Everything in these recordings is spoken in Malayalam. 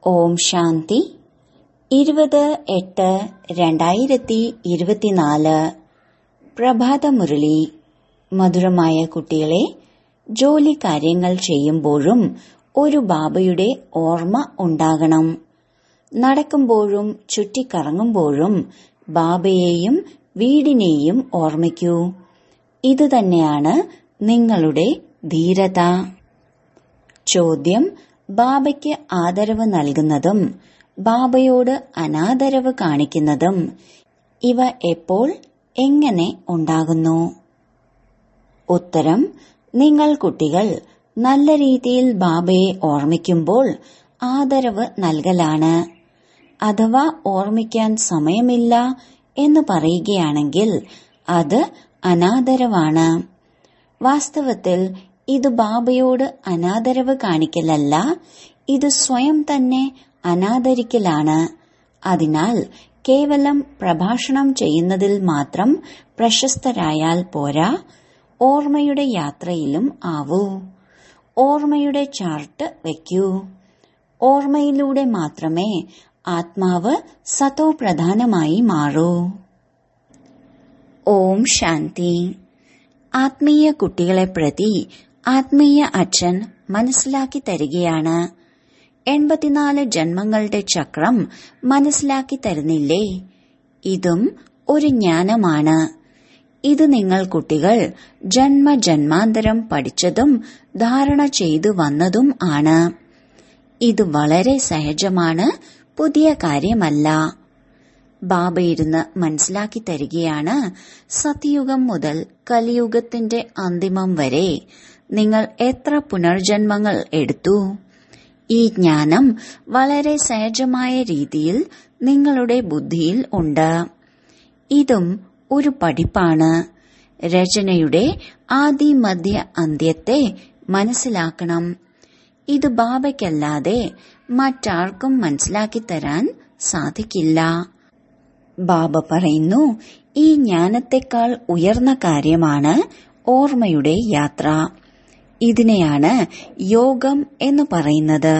ഓം ശാന്തി ഇരുപത് എട്ട് രണ്ടായിരത്തി ഇരുപത്തിനാല് പ്രഭാതമുരളി മധുരമായ കുട്ടികളെ ജോലി കാര്യങ്ങൾ ചെയ്യുമ്പോഴും ഒരു ബാബയുടെ ഓർമ്മ ഉണ്ടാകണം നടക്കുമ്പോഴും ചുറ്റിക്കറങ്ങുമ്പോഴും ബാബയെയും വീടിനെയും ഓർമ്മിക്കൂ ഇതുതന്നെയാണ് നിങ്ങളുടെ ധീരത ചോദ്യം ബാബയ്ക്ക് ആദരവ് നൽകുന്നതും ബാബയോട് അനാദരവ് കാണിക്കുന്നതും ഇവ എപ്പോൾ എങ്ങനെ ഉണ്ടാകുന്നു ഉത്തരം നിങ്ങൾ കുട്ടികൾ നല്ല രീതിയിൽ ബാബയെ ഓർമ്മിക്കുമ്പോൾ ആദരവ് നൽകലാണ് അഥവാ ഓർമ്മിക്കാൻ സമയമില്ല എന്ന് പറയുകയാണെങ്കിൽ അത് അനാദരവാണ് വാസ്തവത്തിൽ ഇത് ബാബയോട് അനാദരവ് കാണിക്കലല്ല ഇത് സ്വയം തന്നെ അനാദരിക്കലാണ് അതിനാൽ കേവലം പ്രഭാഷണം ചെയ്യുന്നതിൽ മാത്രം പ്രശസ്തരായാൽ പോരാ ഓർമ്മയുടെ യാത്രയിലും ആവൂ ഓർമ്മയുടെ ചാർട്ട് വയ്ക്കൂ ഓർമ്മയിലൂടെ മാത്രമേ ആത്മാവ് സതോ പ്രധാനമായി മാറൂ ഓം ശാന്തി ആത്മീയ കുട്ടികളെ പ്രതി ആത്മീയ അച്ഛൻ മനസ്സിലാക്കി തരികയാണ് എൺപത്തിനാല് ജന്മങ്ങളുടെ ചക്രം മനസ്സിലാക്കി തരുന്നില്ലേ ഇതും ഒരു ജ്ഞാനമാണ് ഇത് നിങ്ങൾ കുട്ടികൾ ജന്മജന്മാന്തരം പഠിച്ചതും ധാരണ ചെയ്തു വന്നതും ആണ് ഇത് വളരെ സഹജമാണ് പുതിയ കാര്യമല്ല ബാബ ഇരുന്ന് മനസ്സിലാക്കി തരികയാണ് സത്യയുഗം മുതൽ കലിയുഗത്തിന്റെ അന്തിമം വരെ നിങ്ങൾ എത്ര പുനർജന്മങ്ങൾ എടുത്തു ഈ ജ്ഞാനം വളരെ സഹജമായ രീതിയിൽ നിങ്ങളുടെ ബുദ്ധിയിൽ ഉണ്ട് ഇതും ഒരു പഠിപ്പാണ് രചനയുടെ ആദി മധ്യ അന്ത്യത്തെ മനസ്സിലാക്കണം ഇത് ബാബയ്ക്കല്ലാതെ മറ്റാർക്കും മനസ്സിലാക്കി തരാൻ സാധിക്കില്ല ബാബ പറയുന്നു ഈ ജ്ഞാനത്തെക്കാൾ ഉയർന്ന കാര്യമാണ് ഓർമ്മയുടെ യാത്ര ഇതിനെയാണ് യോഗം എന്ന് പറയുന്നത്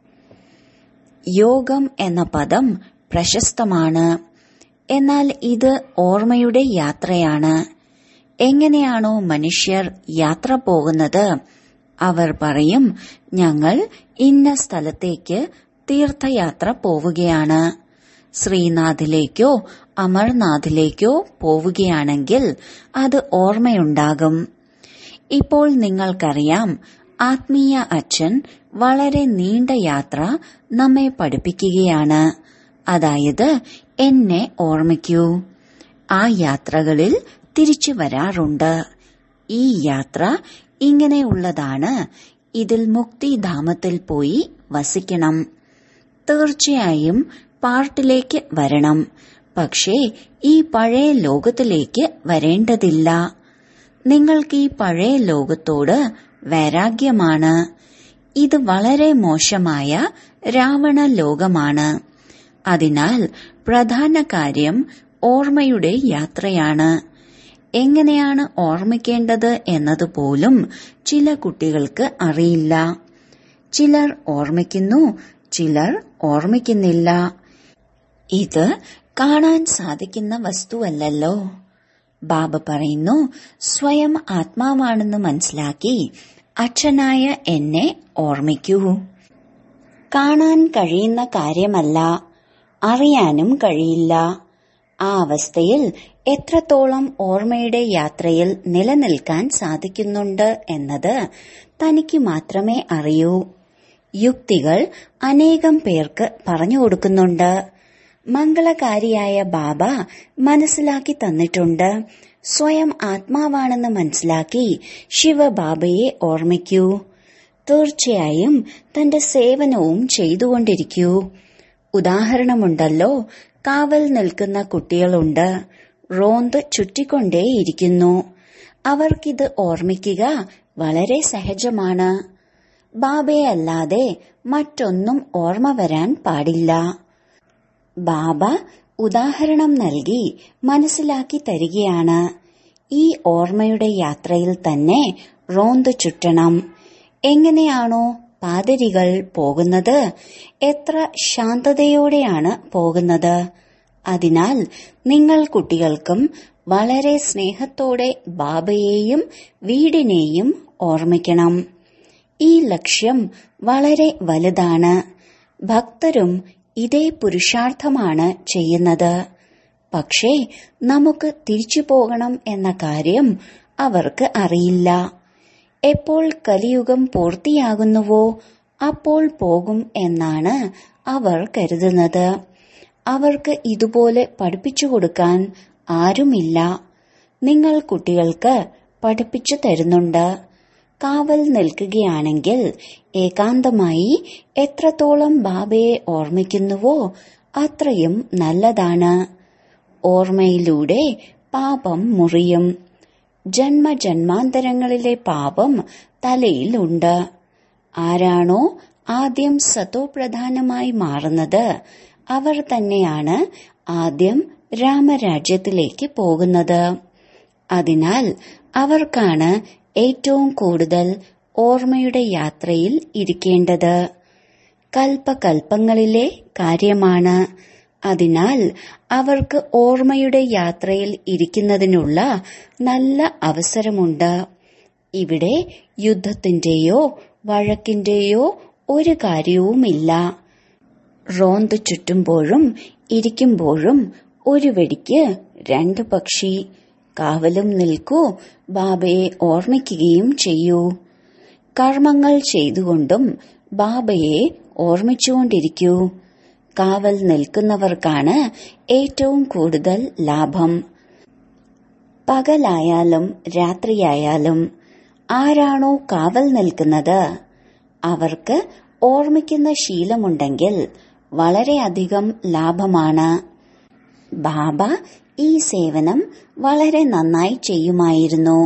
യോഗം എന്ന പദം പ്രശസ്തമാണ് എന്നാൽ ഇത് ഓർമ്മയുടെ യാത്രയാണ് എങ്ങനെയാണോ മനുഷ്യർ യാത്ര പോകുന്നത് അവർ പറയും ഞങ്ങൾ ഇന്ന സ്ഥലത്തേക്ക് തീർത്ഥയാത്ര പോവുകയാണ് ശ്രീനാഥിലേക്കോ അമർനാഥിലേക്കോ പോവുകയാണെങ്കിൽ അത് ഓർമ്മയുണ്ടാകും ഇപ്പോൾ നിങ്ങൾക്കറിയാം ആത്മീയ അച്ഛൻ വളരെ നീണ്ട യാത്ര നമ്മെ പഠിപ്പിക്കുകയാണ് അതായത് എന്നെ ഓർമ്മിക്കൂ ആ യാത്രകളിൽ തിരിച്ചു വരാറുണ്ട് ഈ യാത്ര ഇങ്ങനെയുള്ളതാണ് ഇതിൽ മുക്തിധാമത്തിൽ പോയി വസിക്കണം തീർച്ചയായും പാർട്ടിലേക്ക് വരണം പക്ഷേ ഈ പഴയ ലോകത്തിലേക്ക് വരേണ്ടതില്ല നിങ്ങൾക്ക് ഈ പഴയ ലോകത്തോട് വൈരാഗ്യമാണ് ഇത് വളരെ മോശമായ രാവണ ലോകമാണ് അതിനാൽ പ്രധാന കാര്യം ഓർമ്മയുടെ യാത്രയാണ് എങ്ങനെയാണ് ഓർമ്മിക്കേണ്ടത് എന്നതുപോലും ചില കുട്ടികൾക്ക് അറിയില്ല ചിലർ ഓർമ്മിക്കുന്നു ചിലർ ഓർമ്മിക്കുന്നില്ല ഇത് കാണാൻ സാധിക്കുന്ന വസ്തുവല്ലല്ലോ ബാബ പറയുന്നു സ്വയം ആത്മാവാണെന്ന് മനസ്സിലാക്കി അച്ഛനായ എന്നെ ഓർമ്മിക്കൂ കാണാൻ കഴിയുന്ന കാര്യമല്ല അറിയാനും കഴിയില്ല ആ അവസ്ഥയിൽ എത്രത്തോളം ഓർമ്മയുടെ യാത്രയിൽ നിലനിൽക്കാൻ സാധിക്കുന്നുണ്ട് എന്നത് തനിക്ക് മാത്രമേ അറിയൂ യുക്തികൾ അനേകം പേർക്ക് പറഞ്ഞു കൊടുക്കുന്നുണ്ട് മംഗളകാരിയായ ബാബ മനസ്സിലാക്കി തന്നിട്ടുണ്ട് സ്വയം ആത്മാവാണെന്ന് മനസ്സിലാക്കി ശിവബാബയെ ഓർമ്മിക്കൂ തീർച്ചയായും തന്റെ സേവനവും ചെയ്തുകൊണ്ടിരിക്കൂ ഉദാഹരണമുണ്ടല്ലോ കാവൽ നിൽക്കുന്ന കുട്ടികളുണ്ട് റോന്ത് ചുറ്റിക്കൊണ്ടേയിരിക്കുന്നു അവർക്കിത് ഓർമ്മിക്കുക വളരെ സഹജമാണ് ബാബയെ അല്ലാതെ മറ്റൊന്നും ഓർമ്മ വരാൻ പാടില്ല ബാബ ഉദാഹരണം നൽകി മനസ്സിലാക്കി തരികയാണ് ഈ ഓർമ്മയുടെ യാത്രയിൽ തന്നെ റോന്തു ചുറ്റണം എങ്ങനെയാണോ പാതിരികൾ പോകുന്നത് എത്ര ശാന്തതയോടെയാണ് പോകുന്നത് അതിനാൽ നിങ്ങൾ കുട്ടികൾക്കും വളരെ സ്നേഹത്തോടെ ബാബയെയും വീടിനെയും ഓർമ്മിക്കണം ഈ ലക്ഷ്യം വളരെ വലുതാണ് ഭക്തരും ഇതേ പുരുഷാർത്ഥമാണ് ചെയ്യുന്നത് പക്ഷേ നമുക്ക് തിരിച്ചു പോകണം എന്ന കാര്യം അവർക്ക് അറിയില്ല എപ്പോൾ കലിയുഗം പൂർത്തിയാകുന്നുവോ അപ്പോൾ പോകും എന്നാണ് അവർ കരുതുന്നത് അവർക്ക് ഇതുപോലെ പഠിപ്പിച്ചു കൊടുക്കാൻ ആരുമില്ല നിങ്ങൾ കുട്ടികൾക്ക് പഠിപ്പിച്ചു തരുന്നുണ്ട് കാവൽ നിൽക്കുകയാണെങ്കിൽ ഏകാന്തമായി എത്രത്തോളം ബാബയെ ഓർമ്മിക്കുന്നുവോ അത്രയും നല്ലതാണ് ഓർമ്മയിലൂടെ പാപം മുറിയും ജന്മജന്മാന്തരങ്ങളിലെ പാപം തലയിലുണ്ട് ആരാണോ ആദ്യം സതോപ്രധാനമായി മാറുന്നത് അവർ തന്നെയാണ് ആദ്യം രാമരാജ്യത്തിലേക്ക് പോകുന്നത് അതിനാൽ അവർക്കാണ് ഏറ്റവും കൂടുതൽ ഓർമ്മയുടെ യാത്രയിൽ ഇരിക്കേണ്ടത് കൽപ്പകൽപ്പങ്ങളിലെ കാര്യമാണ് അതിനാൽ അവർക്ക് ഓർമ്മയുടെ യാത്രയിൽ ഇരിക്കുന്നതിനുള്ള നല്ല അവസരമുണ്ട് ഇവിടെ യുദ്ധത്തിന്റെയോ വഴക്കിന്റെയോ ഒരു കാര്യവുമില്ല റോന്ത് ചുറ്റുമ്പോഴും ഇരിക്കുമ്പോഴും ഒരു വെടിക്ക് രണ്ട് പക്ഷി കാവലും നിൽക്കൂ ബാബയെ ഓർമ്മിക്കുകയും ചെയ്യൂ കർമ്മങ്ങൾ ചെയ്തുകൊണ്ടും ബാബയെ ഓർമ്മിച്ചുകൊണ്ടിരിക്കൂ കാവൽ നിൽക്കുന്നവർക്കാണ് ഏറ്റവും കൂടുതൽ ലാഭം പകലായാലും രാത്രിയായാലും ആരാണോ കാവൽ നിൽക്കുന്നത് അവർക്ക് ഓർമ്മിക്കുന്ന ശീലമുണ്ടെങ്കിൽ വളരെയധികം ലാഭമാണ് ബാബ ഈ സേവനം വളരെ നന്നായി ചെയ്യുമായിരുന്നു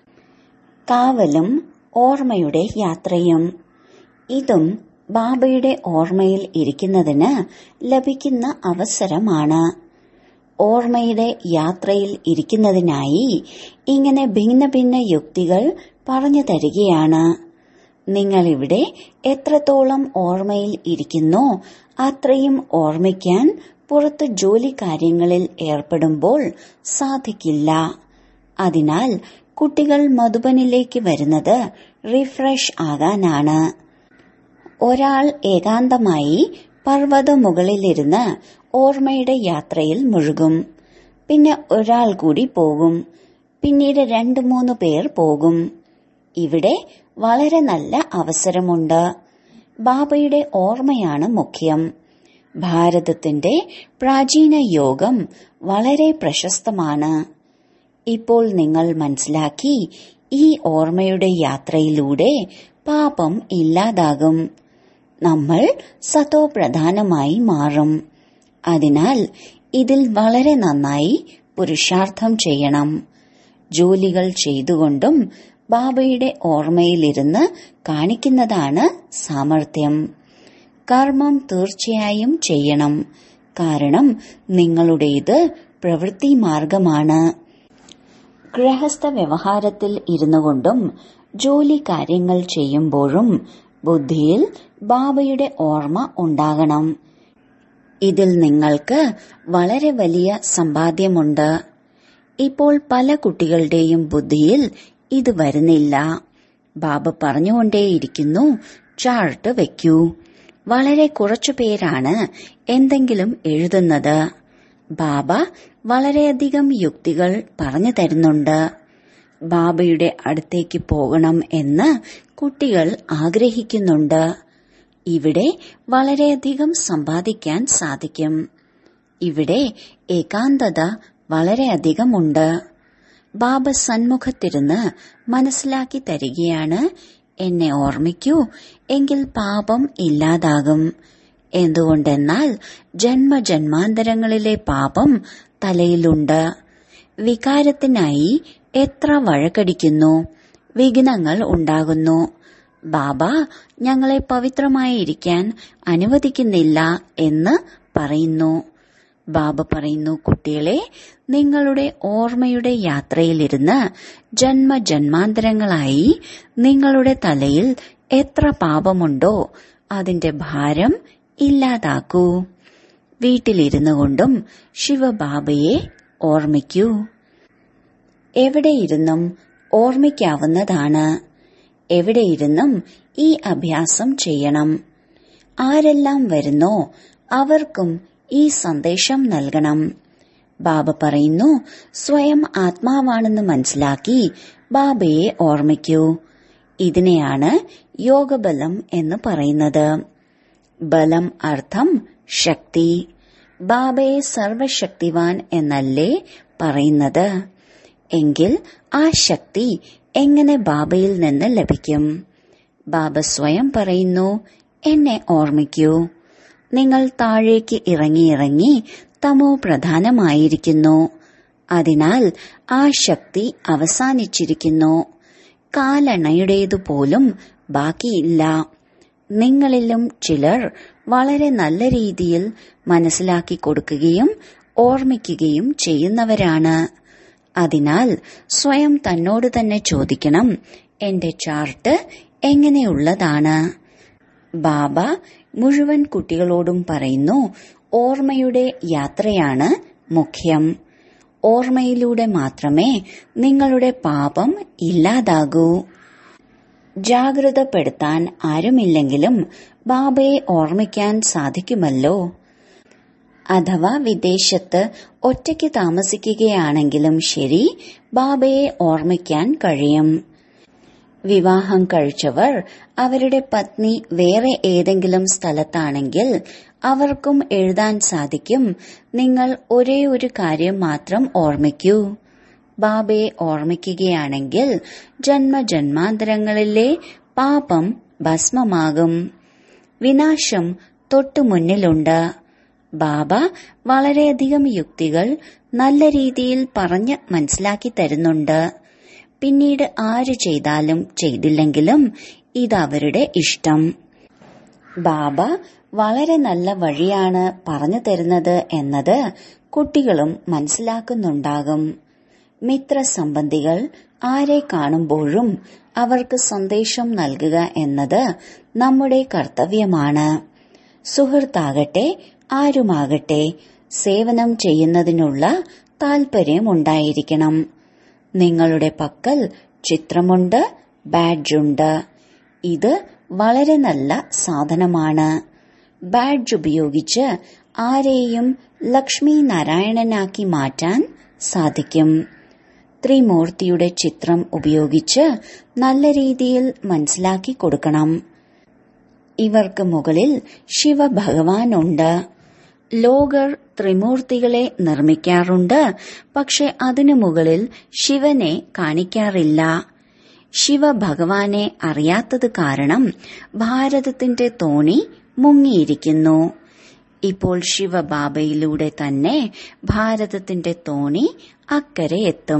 കാവലും ഓർമ്മയുടെ യാത്രയും ഇതും ബാബയുടെ ഓർമ്മയിൽ ഇരിക്കുന്നതിന് ലഭിക്കുന്ന അവസരമാണ് ഓർമ്മയുടെ യാത്രയിൽ ഇരിക്കുന്നതിനായി ഇങ്ങനെ ഭിന്ന ഭിന്ന യുക്തികൾ പറഞ്ഞു തരികയാണ് നിങ്ങളിവിടെ എത്രത്തോളം ഓർമ്മയിൽ ഇരിക്കുന്നോ അത്രയും ഓർമ്മിക്കാൻ പുറത്ത് ജോലി കാര്യങ്ങളിൽ ഏർപ്പെടുമ്പോൾ സാധിക്കില്ല അതിനാൽ കുട്ടികൾ മധുബനിലേക്ക് വരുന്നത് റിഫ്രഷ് ആകാനാണ് ഒരാൾ ഏകാന്തമായി പർവ്വത മുകളിലിരുന്ന് ഓർമ്മയുടെ യാത്രയിൽ മുഴുകും പിന്നെ ഒരാൾ കൂടി പോകും പിന്നീട് രണ്ടു മൂന്ന് പേർ പോകും ഇവിടെ വളരെ നല്ല അവസരമുണ്ട് ബാബയുടെ ഓർമ്മയാണ് മുഖ്യം ഭാരതത്തിന്റെ പ്രാചീന യോഗം വളരെ പ്രശസ്തമാണ് ഇപ്പോൾ നിങ്ങൾ മനസ്സിലാക്കി ഈ ഓർമ്മയുടെ യാത്രയിലൂടെ പാപം ഇല്ലാതാകും നമ്മൾ സതോ പ്രധാനമായി മാറും അതിനാൽ ഇതിൽ വളരെ നന്നായി പുരുഷാർത്ഥം ചെയ്യണം ജോലികൾ ചെയ്തുകൊണ്ടും ബാബയുടെ ഓർമ്മയിലിരുന്ന് കാണിക്കുന്നതാണ് സാമർത്ഥ്യം കർമ്മം തീർച്ചയായും ചെയ്യണം കാരണം നിങ്ങളുടേത് പ്രവൃത്തി മാർഗമാണ് ഗൃഹസ്ഥ വ്യവഹാരത്തിൽ ഇരുന്നുകൊണ്ടും ജോലി കാര്യങ്ങൾ ചെയ്യുമ്പോഴും ബുദ്ധിയിൽ ബാബയുടെ ഓർമ്മ ഉണ്ടാകണം ഇതിൽ നിങ്ങൾക്ക് വളരെ വലിയ സമ്പാദ്യമുണ്ട് ഇപ്പോൾ പല കുട്ടികളുടെയും ബുദ്ധിയിൽ ഇത് വരുന്നില്ല ബാബ പറഞ്ഞുകൊണ്ടേയിരിക്കുന്നു ചാർട്ട് വെക്കൂ വളരെ കുറച്ചു പേരാണ് എന്തെങ്കിലും എഴുതുന്നത് ബാബ വളരെയധികം യുക്തികൾ പറഞ്ഞു തരുന്നുണ്ട് ബാബയുടെ അടുത്തേക്ക് പോകണം എന്ന് കുട്ടികൾ ആഗ്രഹിക്കുന്നുണ്ട് ഇവിടെ വളരെയധികം സമ്പാദിക്കാൻ സാധിക്കും ഇവിടെ ഏകാന്തത വളരെയധികമുണ്ട് ബാബ സന്മുഖത്തിരുന്ന് മനസ്സിലാക്കി തരികയാണ് എന്നെ ഓർമ്മിക്കൂ എങ്കിൽ പാപം ഇല്ലാതാകും എന്തുകൊണ്ടെന്നാൽ ജന്മജന്മാന്തരങ്ങളിലെ പാപം തലയിലുണ്ട് വികാരത്തിനായി എത്ര വഴക്കടിക്കുന്നു വിഘ്നങ്ങൾ ഉണ്ടാകുന്നു ബാബ ഞങ്ങളെ പവിത്രമായിരിക്കാൻ അനുവദിക്കുന്നില്ല എന്ന് പറയുന്നു ബാബ പറയുന്നു കുട്ടികളെ നിങ്ങളുടെ ഓർമ്മയുടെ യാത്രയിലിരുന്ന് ജന്മജന്മാന്തരങ്ങളായി നിങ്ങളുടെ തലയിൽ എത്ര പാപമുണ്ടോ അതിന്റെ ഭാരം ഇല്ലാതാക്കൂ വീട്ടിലിരുന്നു കൊണ്ടും ശിവബാബയെ ഓർമ്മിക്കൂ എവിടെയിരുന്നും ഓർമ്മിക്കാവുന്നതാണ് എവിടെയിരുന്നും ഈ അഭ്യാസം ചെയ്യണം ആരെല്ലാം വരുന്നോ അവർക്കും ഈ സന്ദേശം നൽകണം ബാബ പറയുന്നു സ്വയം ആത്മാവാണെന്ന് മനസ്സിലാക്കി ബാബയെ ഓർമ്മിക്കൂ ഇതിനെയാണ് യോഗബലം എന്ന് പറയുന്നത് ബലം അർത്ഥം ശക്തി ബാബയെ സർവശക്തിവാൻ എന്നല്ലേ പറയുന്നത് എങ്കിൽ ആ ശക്തി എങ്ങനെ ബാബയിൽ നിന്ന് ലഭിക്കും ബാബ സ്വയം പറയുന്നു എന്നെ ഓർമ്മിക്കൂ നിങ്ങൾ താഴേക്ക് ഇറങ്ങി ഇറങ്ങി തമോ പ്രധാനമായിരിക്കുന്നു അതിനാൽ ആ ശക്തി അവസാനിച്ചിരിക്കുന്നു കാലണയുടേതുപോലും ബാക്കിയില്ല നിങ്ങളിലും ചിലർ വളരെ നല്ല രീതിയിൽ മനസ്സിലാക്കി കൊടുക്കുകയും ഓർമ്മിക്കുകയും ചെയ്യുന്നവരാണ് അതിനാൽ സ്വയം തന്നോട് തന്നെ ചോദിക്കണം എന്റെ ചാർട്ട് എങ്ങനെയുള്ളതാണ് ബാബ മുഴുവൻ കുട്ടികളോടും പറയുന്നു ഓർമ്മയുടെ യാത്രയാണ് മുഖ്യം ഓർമ്മയിലൂടെ മാത്രമേ നിങ്ങളുടെ പാപം ഇല്ലാതാകൂ ജാഗ്രതപ്പെടുത്താൻ ആരുമില്ലെങ്കിലും ബാബയെ ഓർമ്മിക്കാൻ സാധിക്കുമല്ലോ അഥവാ വിദേശത്ത് ഒറ്റയ്ക്ക് താമസിക്കുകയാണെങ്കിലും ശരി ബാബയെ ഓർമ്മിക്കാൻ കഴിയും വിവാഹം കഴിച്ചവർ അവരുടെ പത്നി വേറെ ഏതെങ്കിലും സ്ഥലത്താണെങ്കിൽ അവർക്കും എഴുതാൻ സാധിക്കും നിങ്ങൾ ഒരേ ഒരു കാര്യം മാത്രം ഓർമ്മിക്കൂ ബാബയെ ഓർമ്മിക്കുകയാണെങ്കിൽ ജന്മജന്മാന്തരങ്ങളിലെ പാപം ഭസ്മമാകും വിനാശം തൊട്ടു മുന്നിലുണ്ട് ബാബ വളരെയധികം യുക്തികൾ നല്ല രീതിയിൽ പറഞ്ഞ് മനസ്സിലാക്കി തരുന്നുണ്ട് പിന്നീട് ആര് ചെയ്താലും ചെയ്തില്ലെങ്കിലും ഇതവരുടെ ഇഷ്ടം ബാബ വളരെ നല്ല വഴിയാണ് പറഞ്ഞു തരുന്നത് എന്നത് കുട്ടികളും മനസ്സിലാക്കുന്നുണ്ടാകും മിത്രസംബന്ധികൾ ആരെ കാണുമ്പോഴും അവർക്ക് സന്ദേശം നൽകുക എന്നത് നമ്മുടെ കർത്തവ്യമാണ് സുഹൃത്താകട്ടെ ആരുമാകട്ടെ സേവനം ചെയ്യുന്നതിനുള്ള താൽപര്യമുണ്ടായിരിക്കണം നിങ്ങളുടെ പക്കൽ ചിത്രമുണ്ട് ബാഡ്ജുണ്ട് ഇത് വളരെ നല്ല സാധനമാണ് ബാഡ്ജ് ഉപയോഗിച്ച് ആരെയും ലക്ഷ്മി നാരായണനാക്കി മാറ്റാൻ സാധിക്കും ത്രിമൂർത്തിയുടെ ചിത്രം ഉപയോഗിച്ച് നല്ല രീതിയിൽ മനസ്സിലാക്കി കൊടുക്കണം ഇവർക്ക് മുകളിൽ ശിവഭഗവാനുണ്ട് ലോകർ ത്രിമൂർത്തികളെ നിർമ്മിക്കാറുണ്ട് പക്ഷെ അതിനു മുകളിൽ ശിവനെ കാണിക്കാറില്ല ശിവഭഗവാനെ അറിയാത്തത് കാരണം ഭാരതത്തിന്റെ തോണി മുങ്ങിയിരിക്കുന്നു ഇപ്പോൾ ശിവബാബയിലൂടെ തന്നെ ഭാരതത്തിന്റെ തോണി അക്കരെ എത്തും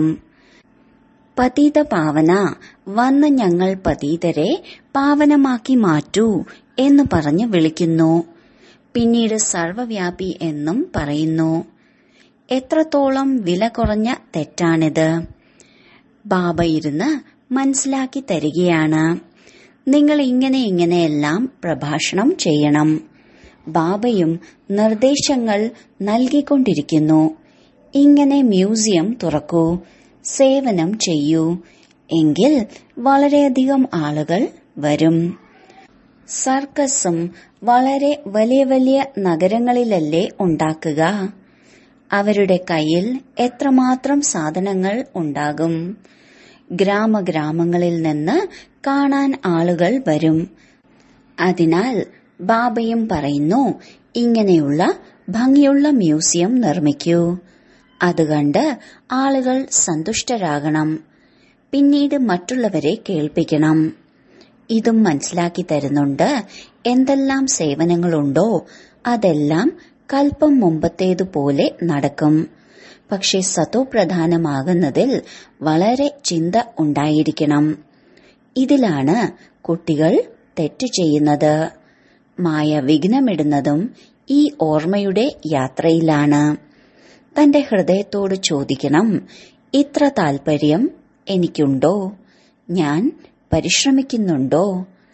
പതീത പാവന വന്ന് ഞങ്ങൾ പതീതരെ പാവനമാക്കി മാറ്റൂ എന്ന് പറഞ്ഞ് വിളിക്കുന്നു പിന്നീട് സർവവ്യാപി എന്നും പറയുന്നു എത്രത്തോളം വില കുറഞ്ഞ തെറ്റാണിത് ബാബ ഇരുന്ന് മനസ്സിലാക്കി തരികയാണ് നിങ്ങൾ ഇങ്ങനെ ഇങ്ങനെയെല്ലാം പ്രഭാഷണം ചെയ്യണം ബാബയും നിർദ്ദേശങ്ങൾ നൽകിക്കൊണ്ടിരിക്കുന്നു ഇങ്ങനെ മ്യൂസിയം തുറക്കൂ സേവനം ചെയ്യൂ എങ്കിൽ വളരെയധികം ആളുകൾ വരും സർക്കസും വളരെ വലിയ വലിയ നഗരങ്ങളിലല്ലേ ഉണ്ടാക്കുക അവരുടെ കയ്യിൽ എത്രമാത്രം സാധനങ്ങൾ ഉണ്ടാകും ഗ്രാമഗ്രാമങ്ങളിൽ നിന്ന് കാണാൻ ആളുകൾ വരും അതിനാൽ ബാബയും പറയുന്നു ഇങ്ങനെയുള്ള ഭംഗിയുള്ള മ്യൂസിയം നിർമ്മിക്കൂ അത് കണ്ട് ആളുകൾ സന്തുഷ്ടരാകണം പിന്നീട് മറ്റുള്ളവരെ കേൾപ്പിക്കണം ഇതും മനസ്സിലാക്കി തരുന്നുണ്ട് എന്തെല്ലാം സേവനങ്ങളുണ്ടോ അതെല്ലാം കൽപ്പം മുമ്പത്തേതുപോലെ നടക്കും പക്ഷെ സത്തോ പ്രധാനമാകുന്നതിൽ വളരെ ചിന്ത ഉണ്ടായിരിക്കണം ഇതിലാണ് കുട്ടികൾ തെറ്റ് ചെയ്യുന്നത് മായ വിഘ്നമിടുന്നതും ഈ ഓർമ്മയുടെ യാത്രയിലാണ് തന്റെ ഹൃദയത്തോട് ചോദിക്കണം ഇത്ര താൽപര്യം എനിക്കുണ്ടോ ഞാൻ പരിശ്രമിക്കുന്നുണ്ടോ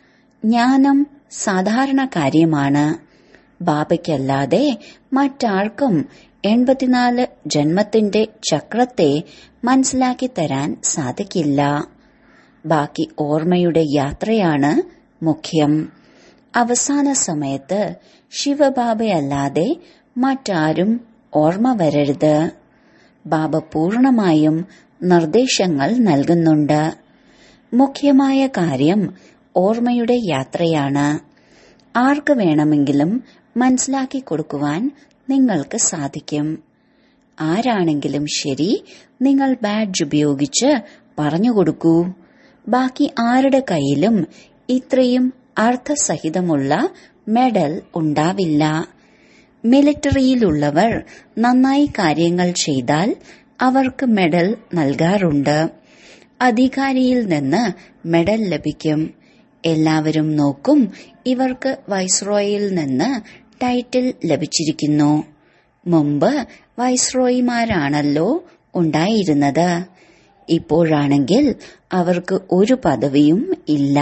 ജ്ഞാനം സാധാരണ കാര്യമാണ് ബാബയ്ക്കല്ലാതെ മറ്റാർക്കും എൺപത്തിനാല് ജന്മത്തിന്റെ ചക്രത്തെ മനസ്സിലാക്കി തരാൻ സാധിക്കില്ല ബാക്കി ഓർമ്മയുടെ യാത്രയാണ് മുഖ്യം അവസാന സമയത്ത് ശിവബാബയല്ലാതെ മറ്റാരും ഓർമ്മ വരരുത് ബാബ പൂർണമായും നിർദ്ദേശങ്ങൾ നൽകുന്നുണ്ട് മുഖ്യമായ കാര്യം ഓർമ്മയുടെ യാത്രയാണ് ആർക്ക് വേണമെങ്കിലും മനസ്സിലാക്കി കൊടുക്കുവാൻ നിങ്ങൾക്ക് സാധിക്കും ആരാണെങ്കിലും ശരി നിങ്ങൾ ബാഡ്ജ് ഉപയോഗിച്ച് പറഞ്ഞുകൊടുക്കൂ ബാക്കി ആരുടെ കയ്യിലും ഇത്രയും അർത്ഥസഹിതമുള്ള മെഡൽ ഉണ്ടാവില്ല മിലിറ്ററിയിലുള്ളവർ നന്നായി കാര്യങ്ങൾ ചെയ്താൽ അവർക്ക് മെഡൽ നൽകാറുണ്ട് അധികാരിയിൽ നിന്ന് മെഡൽ ലഭിക്കും എല്ലാവരും നോക്കും ഇവർക്ക് വൈസ്രോയിൽ നിന്ന് ടൈറ്റിൽ ലഭിച്ചിരിക്കുന്നു മുമ്പ് വൈസ്രോയിമാരാണല്ലോ ഉണ്ടായിരുന്നത് ഇപ്പോഴാണെങ്കിൽ അവർക്ക് ഒരു പദവിയും ഇല്ല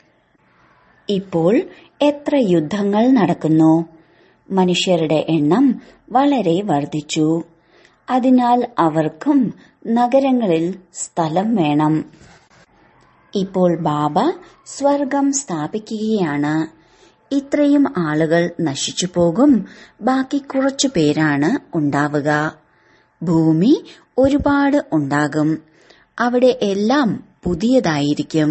ഇപ്പോൾ എത്ര യുദ്ധങ്ങൾ നടക്കുന്നു മനുഷ്യരുടെ എണ്ണം വളരെ വർദ്ധിച്ചു അതിനാൽ അവർക്കും നഗരങ്ങളിൽ സ്ഥലം വേണം ഇപ്പോൾ ബാബ സ്വർഗം സ്ഥാപിക്കുകയാണ് ഇത്രയും ആളുകൾ നശിച്ചു പോകും ബാക്കി കുറച്ചു പേരാണ് ഉണ്ടാവുക ഭൂമി ഒരുപാട് ഉണ്ടാകും അവിടെ എല്ലാം പുതിയതായിരിക്കും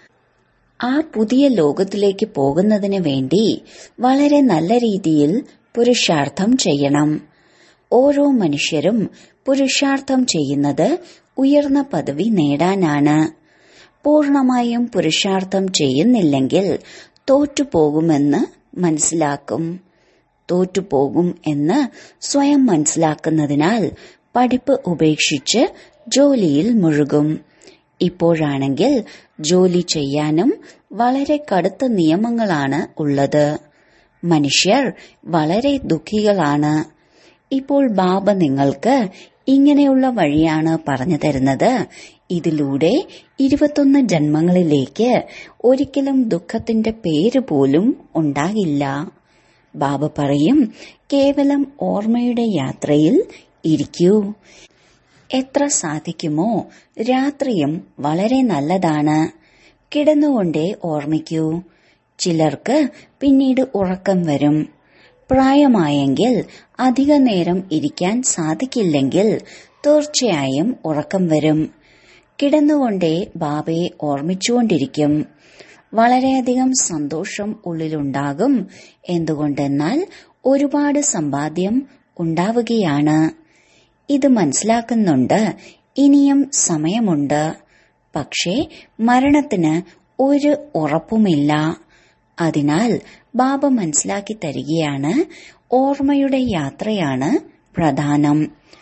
ആ പുതിയ ലോകത്തിലേക്ക് പോകുന്നതിന് വേണ്ടി വളരെ നല്ല രീതിയിൽ പുരുഷാർത്ഥം ചെയ്യണം ഓരോ മനുഷ്യരും പുരുഷാർത്ഥം ചെയ്യുന്നത് ഉയർന്ന പദവി നേടാനാണ് പൂർണമായും പുരുഷാർത്ഥം ചെയ്യുന്നില്ലെങ്കിൽ തോറ്റുപോകുമെന്ന് മനസ്സിലാക്കും തോറ്റുപോകും എന്ന് സ്വയം മനസ്സിലാക്കുന്നതിനാൽ പഠിപ്പ് ഉപേക്ഷിച്ച് ജോലിയിൽ മുഴുകും ഇപ്പോഴാണെങ്കിൽ ജോലി ചെയ്യാനും വളരെ കടുത്ത നിയമങ്ങളാണ് ഉള്ളത് മനുഷ്യർ വളരെ ദുഃഖികളാണ് ഇപ്പോൾ ബാബ നിങ്ങൾക്ക് ഇങ്ങനെയുള്ള വഴിയാണ് പറഞ്ഞു തരുന്നത് ഇതിലൂടെ ഇരുപത്തൊന്ന് ജന്മങ്ങളിലേക്ക് ഒരിക്കലും ദുഃഖത്തിന്റെ പേര് പോലും ഉണ്ടാകില്ല ബാബ പറയും കേവലം ഓർമ്മയുടെ യാത്രയിൽ ഇരിക്കൂ എത്ര സാധിക്കുമോ രാത്രിയും വളരെ നല്ലതാണ് കിടന്നുകൊണ്ടേ ഓർമ്മിക്കൂ ചിലർക്ക് പിന്നീട് ഉറക്കം വരും പ്രായമായെങ്കിൽ അധിക നേരം ഇരിക്കാൻ സാധിക്കില്ലെങ്കിൽ തീർച്ചയായും ഉറക്കം വരും കിടന്നുകൊണ്ടേ ബാബയെ ഓർമ്മിച്ചുകൊണ്ടിരിക്കും വളരെയധികം സന്തോഷം ഉള്ളിലുണ്ടാകും എന്തുകൊണ്ടെന്നാൽ ഒരുപാട് സമ്പാദ്യം ഉണ്ടാവുകയാണ് ഇത് മനസ്സിലാക്കുന്നുണ്ട് ഇനിയും സമയമുണ്ട് പക്ഷേ മരണത്തിന് ഒരു ഉറപ്പുമില്ല അതിനാൽ ബാബ മനസ്സിലാക്കി തരികയാണ് ഓർമ്മയുടെ യാത്രയാണ് പ്രധാനം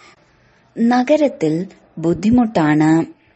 നഗരത്തിൽ ബുദ്ധിമുട്ടാണ്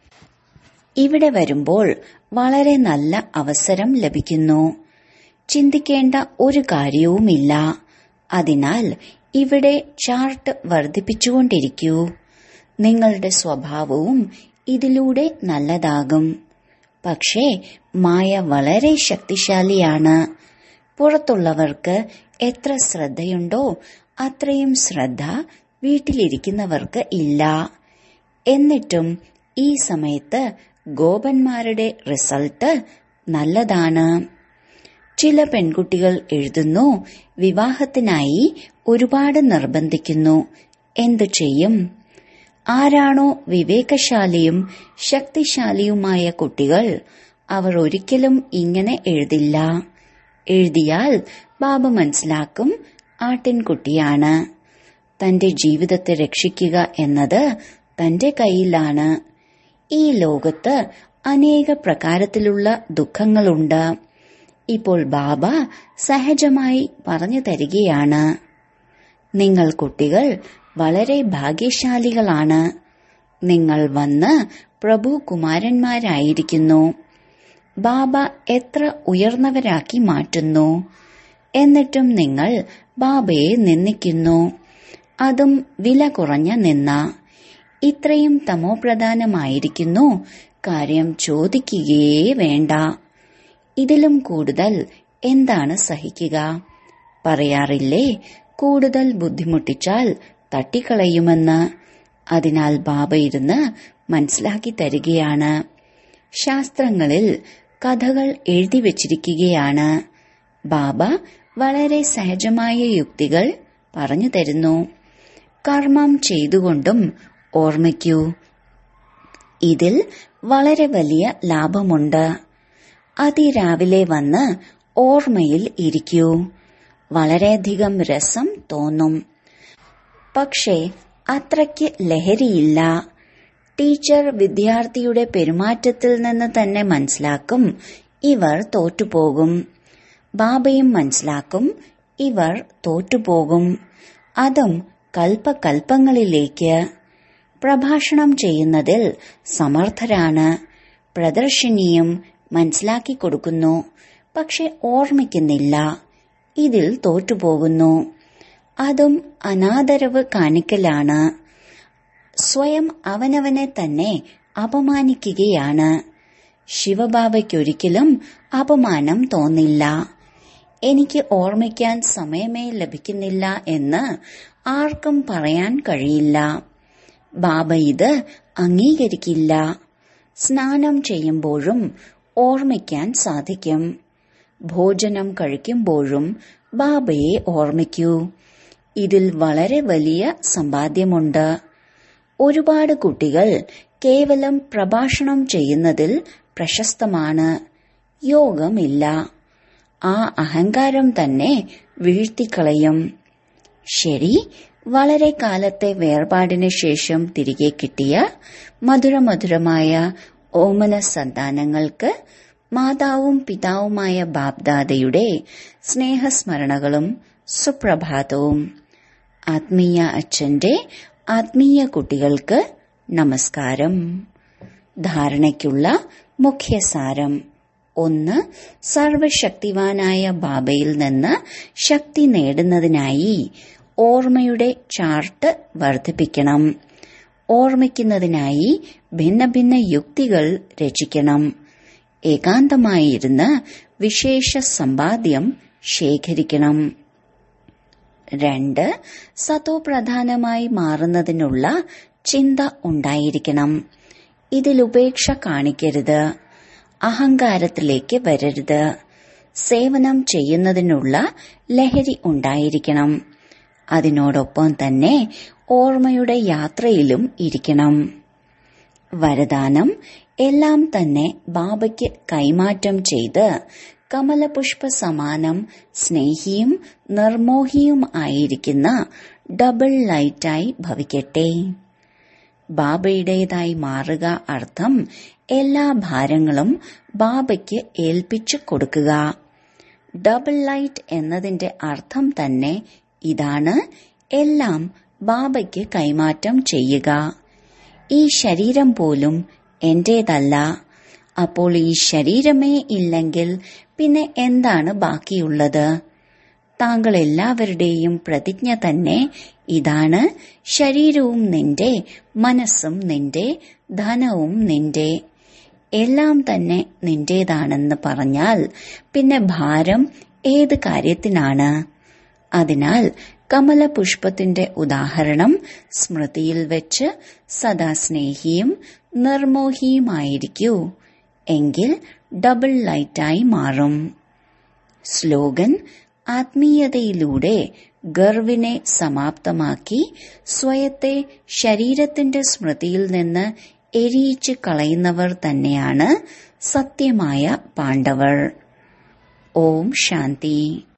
ഇവിടെ വരുമ്പോൾ വളരെ നല്ല അവസരം ലഭിക്കുന്നു ചിന്തിക്കേണ്ട ഒരു കാര്യവുമില്ല അതിനാൽ ഇവിടെ ചാർട്ട് വർദ്ധിപ്പിച്ചുകൊണ്ടിരിക്കൂ നിങ്ങളുടെ സ്വഭാവവും ഇതിലൂടെ നല്ലതാകും പക്ഷേ മായ വളരെ ശക്തിശാലിയാണ് പുറത്തുള്ളവർക്ക് എത്ര ശ്രദ്ധയുണ്ടോ അത്രയും ശ്രദ്ധ വീട്ടിലിരിക്കുന്നവർക്ക് ഇല്ല എന്നിട്ടും ഈ സമയത്ത് ഗോപന്മാരുടെ റിസൾട്ട് നല്ലതാണ് ചില പെൺകുട്ടികൾ എഴുതുന്നു വിവാഹത്തിനായി ഒരുപാട് നിർബന്ധിക്കുന്നു എന്തു ചെയ്യും ആരാണോ വിവേകശാലിയും ശക്തിശാലിയുമായ കുട്ടികൾ അവർ ഒരിക്കലും ഇങ്ങനെ എഴുതില്ല എഴുതിയാൽ ബാബ മനസ്സിലാക്കും ആട്ടിൻകുട്ടിയാണ് തന്റെ ജീവിതത്തെ രക്ഷിക്കുക എന്നത് തന്റെ കയ്യിലാണ് ഈ ലോകത്ത് അനേക പ്രകാരത്തിലുള്ള ദുഃഖങ്ങളുണ്ട് ഇപ്പോൾ ബാബ സഹജമായി പറഞ്ഞു തരികയാണ് നിങ്ങൾ കുട്ടികൾ വളരെ ഭാഗ്യശാലികളാണ് നിങ്ങൾ വന്ന് പ്രഭു കുമാരന്മാരായിരിക്കുന്നു ബാബ എത്ര ഉയർന്നവരാക്കി മാറ്റുന്നു എന്നിട്ടും നിങ്ങൾ ബാബയെ നിന്ദിക്കുന്നു അതും വില കുറഞ്ഞ നിന്ന ഇത്രയും തമോപ്രധാനമായിരിക്കുന്നു കാര്യം ചോദിക്കുകയേ വേണ്ട ഇതിലും കൂടുതൽ എന്താണ് സഹിക്കുക പറയാറില്ലേ കൂടുതൽ ബുദ്ധിമുട്ടിച്ചാൽ തട്ടിക്കളയുമെന്ന് അതിനാൽ ബാബ ഇരുന്ന് മനസ്സിലാക്കി തരികയാണ് ശാസ്ത്രങ്ങളിൽ കഥകൾ എഴുതി വച്ചിരിക്കുകയാണ് ബാബ വളരെ സഹജമായ യുക്തികൾ പറഞ്ഞു തരുന്നു കർമ്മം ചെയ്തുകൊണ്ടും ഓർമ്മിക്കൂ ഇതിൽ വളരെ വലിയ ലാഭമുണ്ട് അതിരാവിലെ വന്ന് ഓർമ്മയിൽ ഇരിക്കൂ വളരെയധികം രസം തോന്നും പക്ഷേ അത്രയ്ക്ക് ലഹരിയില്ല ടീച്ചർ വിദ്യാർത്ഥിയുടെ പെരുമാറ്റത്തിൽ നിന്ന് തന്നെ മനസ്സിലാക്കും ഇവർ തോറ്റുപോകും ബാബയും മനസ്സിലാക്കും ഇവർ തോറ്റുപോകും അതും കൽപ്പകൽപ്പങ്ങളിലേക്ക് പ്രഭാഷണം ചെയ്യുന്നതിൽ സമർത്ഥരാണ് പ്രദർശിനിയും മനസ്സിലാക്കി കൊടുക്കുന്നു പക്ഷെ ഓർമ്മിക്കുന്നില്ല ഇതിൽ തോറ്റുപോകുന്നു അതും അനാദരവ് കാണിക്കലാണ് സ്വയം അവനവനെ തന്നെ അപമാനിക്കുകയാണ് ശിവബാബയ്ക്കൊരിക്കലും അപമാനം തോന്നില്ല എനിക്ക് ഓർമ്മിക്കാൻ സമയമേ ലഭിക്കുന്നില്ല എന്ന് ആർക്കും പറയാൻ കഴിയില്ല ബാബ ഇത് അംഗീകരിക്കില്ല സ്നാനം ചെയ്യുമ്പോഴും ഓർമ്മിക്കാൻ സാധിക്കും ഭോജനം കഴിക്കുമ്പോഴും ബാബയെ ഓർമ്മിക്കൂ ഇതിൽ വളരെ വലിയ സമ്പാദ്യമുണ്ട് ഒരുപാട് കുട്ടികൾ കേവലം പ്രഭാഷണം ചെയ്യുന്നതിൽ പ്രശസ്തമാണ് യോഗമില്ല ആ അഹങ്കാരം തന്നെ വീഴ്ത്തിക്കളയും ശരി വളരെ കാലത്തെ വേർപാടിന് ശേഷം തിരികെ കിട്ടിയ മധുരമധുരമായ ഓമന സന്താനങ്ങൾക്ക് മാതാവും പിതാവുമായ ബാബ്ദാദയുടെ സ്നേഹസ്മരണകളും സുപ്രഭാതവും ആത്മീയ അച്ഛന്റെ ആത്മീയ കുട്ടികൾക്ക് നമസ്കാരം ധാരണയ്ക്കുള്ള മുഖ്യസാരം ഒന്ന് സർവശക്തിവാനായ ബാബയിൽ നിന്ന് ശക്തി നേടുന്നതിനായി ഓർമ്മയുടെ ചാർട്ട് വർദ്ധിപ്പിക്കണം ഓർമ്മിക്കുന്നതിനായി ഭിന്ന ഭിന്ന യുക്തികൾ രചിക്കണം ഏകാന്തമായിരുന്ന് വിശേഷ സമ്പാദ്യം ശേഖരിക്കണം രണ്ട് സതോപ്രധാനമായി മാറുന്നതിനുള്ള ചിന്ത ഉണ്ടായിരിക്കണം ഇതിൽ ഉപേക്ഷ കാണിക്കരുത് അഹങ്കാരത്തിലേക്ക് വരരുത് സേവനം ചെയ്യുന്നതിനുള്ള ലഹരി ഉണ്ടായിരിക്കണം അതിനോടൊപ്പം തന്നെ ഓർമ്മയുടെ യാത്രയിലും ഇരിക്കണം വരദാനം എല്ലാം തന്നെ ബാബയ്ക്ക് കൈമാറ്റം ചെയ്ത് കമലപുഷ്പ സമാനം സ്നേഹിയും നിർമോഹിയും ആയിരിക്കുന്ന ഡബിൾ ലൈറ്റായി ഭവിക്കട്ടെ ബാബയുടേതായി മാറുക അർത്ഥം എല്ലാ ഭാരങ്ങളും ബാബയ്ക്ക് ഏൽപ്പിച്ചു കൊടുക്കുക ഡബിൾ ലൈറ്റ് എന്നതിന്റെ അർത്ഥം തന്നെ ഇതാണ് എല്ലാം ബാബയ്ക്ക് കൈമാറ്റം ചെയ്യുക ഈ ശരീരം പോലും എന്റേതല്ല അപ്പോൾ ഈ ശരീരമേ ഇല്ലെങ്കിൽ പിന്നെ എന്താണ് ബാക്കിയുള്ളത് താങ്കൾ എല്ലാവരുടെയും പ്രതിജ്ഞ തന്നെ ഇതാണ് ശരീരവും നിന്റെ മനസ്സും നിന്റെ ധനവും നിന്റെ എല്ലാം തന്നെ നിന്റേതാണെന്ന് പറഞ്ഞാൽ പിന്നെ ഭാരം ഏത് കാര്യത്തിനാണ് അതിനാൽ കമലപുഷ്പത്തിന്റെ ഉദാഹരണം സ്മൃതിയിൽ വെച്ച് സദാ സ്നേഹിയും നിർമോഹിയുമായിരിക്കൂ എങ്കിൽ ഡബിൾ ലൈറ്റായി മാറും സ്ലോഗൻ ആത്മീയതയിലൂടെ ഗർവിനെ സമാപ്തമാക്കി സ്വയത്തെ ശരീരത്തിന്റെ സ്മൃതിയിൽ നിന്ന് എരിയിച്ച് കളയുന്നവർ തന്നെയാണ് സത്യമായ പാണ്ഡവർ ഓം ശാന്തി